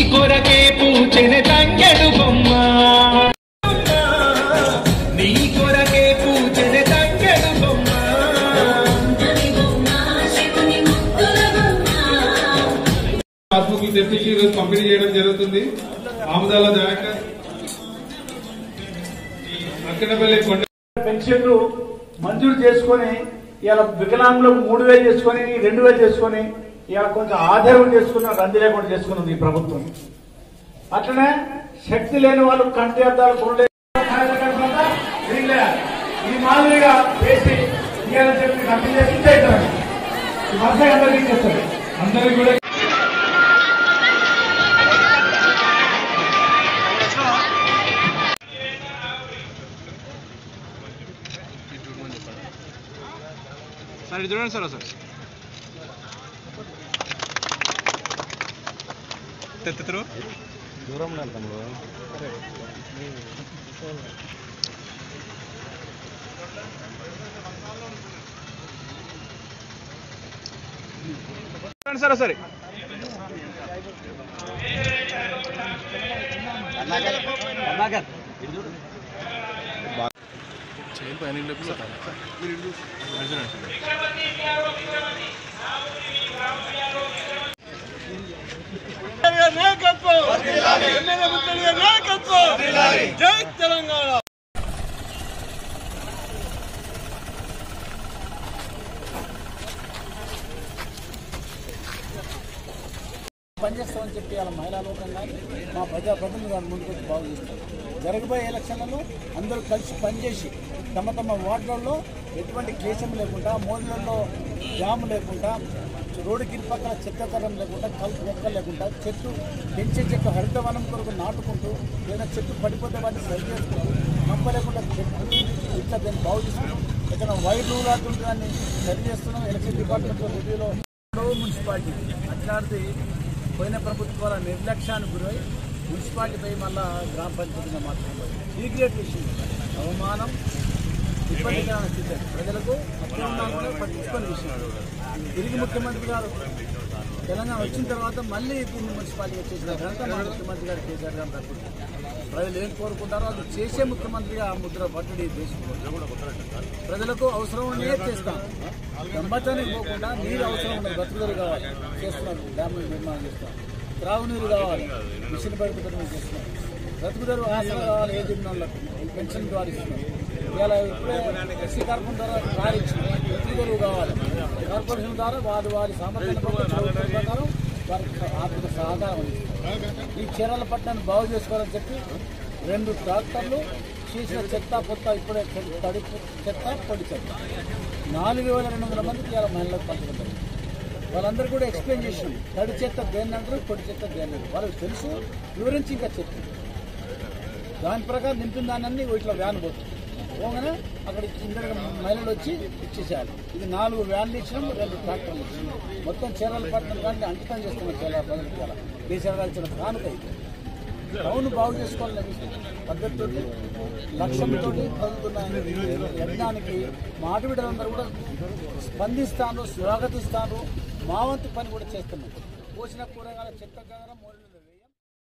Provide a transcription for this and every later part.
కొరకే పూచెని తంగెడు బొమ్మ నీ కొరకే పూచెని తంగెడు బొమ్మ పాస్బుక్లు తెప్పించి ఈరోజు పంపిణీ చేయడం జరుగుతుంది ఆముదాల దయాకర్ అక్కడపల్లి కొండ పెన్షన్లు మంజూరు చేసుకొని ఇలా వికలాంగులకు మూడు వేలు చేసుకొని రెండు వేలు చేసుకొని ఇలా కొంచెం ఆధారం చేసుకున్న రంది లేకుండా చేసుకున్నది ఈ ప్రభుత్వం అట్లనే శక్తి లేని వాళ్ళు కంటి అద్దాలు కొనలే ఈ మాదిరిగా వేసి ఇవ్వాలని చెప్పి కంటి చేసి ఇచ్చేస్తారు ఈ వరుస అందరికీ ఇచ్చేస్తారు అందరికి కూడా సార్ ఇది చూడండి సార్ సార్ తెత్తురు దూరం సార్ సరే పనిచేస్తామని చెప్పి వాళ్ళ మహిళా లోకం కానీ మా ప్రజా ప్రతినిధులు కానీ ముందుకు వచ్చి బాగు చేస్తారు జరగబోయే ఎలక్షన్లలో అందరూ కలిసి పనిచేసి తమ తమ వార్డులలో ఎటువంటి కేశం లేకుండా మోదీలలో జాము లేకుండా రోడ్డు కింద పక్కన చెత్తతరం లేకుండా కలుపు మొక్కలు లేకుండా చెట్టు పెంచే చెట్టు హరితవనం కొరకు నాటుకుంటూ లేదా చెట్టు పడిపోతే వాటిని సరి చేసుకుంటూ కంప లేకుండా చెట్టు ఇట్లా దాన్ని బాగు చేసుకుంటాం ఎక్కడ వైర్ రూల్ ఆడుతుంటే దాన్ని సరి చేస్తున్నాం ఎలక్షన్ డిపార్ట్మెంట్లో రివ్యూలో మున్సిపాలిటీ అట్లాంటిది పోయిన ప్రభుత్వాల నిర్లక్ష్యానికి గురై మున్సిపాలిటీపై మళ్ళా గ్రామ పంచాయతీగా మాత్రమే ఈ గ్రేట్ విషయం అవమానం ఇబ్బందికరమైన స్థితి ప్రజలకు అత్యున్నాలు కూడా పట్టించుకునే విషయం తిరిగి ముఖ్యమంత్రి గారు తెలంగాణ వచ్చిన తర్వాత మళ్ళీ ఇప్పుడు మున్సిపాలిటీ వచ్చేసిన ఘనత మా ముఖ్యమంత్రి గారు కేసీఆర్ గారు దక్కింది ప్రజలు ఏం కోరుకుంటారో అది చేసే ముఖ్యమంత్రిగా ఆ ముద్ర పట్టుడి దేశంలో ప్రజలకు అవసరం ఉన్నదే చేస్తాం గమ్మతానికి పోకుండా నీరు అవసరం ఉన్నది బతుకుదరు కావాలి చేస్తున్నాం డ్యాములు నిర్మాణం చేస్తాం త్రాగునీరు కావాలి మిషన్ పడిపోతే చేస్తున్నాం బ్రతుకుదరు ఆసరా కావాలి ఏ జిమ్నాలకు పెన్షన్ ద్వారా ఇస్తున్నాం ఇలా ఇప్పుడే ఎస్సీ కార్పొరేషన్ ద్వారా కారు ఇచ్చినాం బ్రతుకుదరు కావాలి కార్పొరేషన్ ద్వారా వారి వారి సామర్థ్యం ప్రకారం వారికి ఆర్థిక సహకారం అందిస్తాం ఈ చీరల పట్టణాన్ని బాగు చేసుకోవాలని చెప్పి రెండు ట్రాక్టర్లు చేసిన చెత్త పొత్త ఇప్పుడే తడి చెత్త పొడి చెత్త నాలుగు వేల రెండు వందల మందికి ఇలా మహిళలకు పంచుకుంటారు వాళ్ళందరూ కూడా ఎక్స్ప్లెయిన్ చేసినాం తడి చెత్త దేన్ని అంటారు పొడి చెత్త దేన్ని అంటారు వాళ్ళకి తెలుసు వివరించి ఇంకా చెప్తుంది దాని ప్రకారం నింపిన దాన్ని ఇట్లా వ్యాన్ పోతుంది పోగానే అక్కడ ఇందరు మహిళలు వచ్చి ఇచ్చేసేయాలి ఇది నాలుగు వ్యాన్లు ఇచ్చినాం రెండు ట్రాక్టర్లు ఇచ్చినాం మొత్తం చీరల పట్టణం కానీ అంకితం చేస్తున్నాం చీరల ప్రజలకు ఇలా కేసీఆర్ గారు ఇచ్చిన కానుక ఇది టౌన్ బాగు చేసుకోవాలనే పద్ధతితో లక్ష్యంతో జరుగుతున్న యజ్ఞానికి మా ఆటబిడ్డలందరూ కూడా స్పందిస్తాను స్వాగతిస్తాను మా వంతు పని కూడా చేస్తున్నాం పోసిన కూరగాయల చెత్త కాగా మూడు వేయం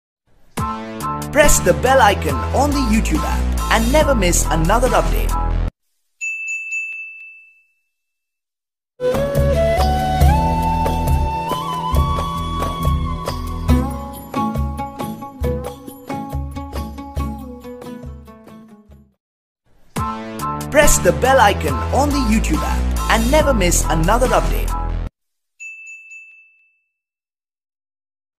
Press the bell icon on the YouTube app and never miss another update. Press the bell icon on the YouTube app and never miss another update.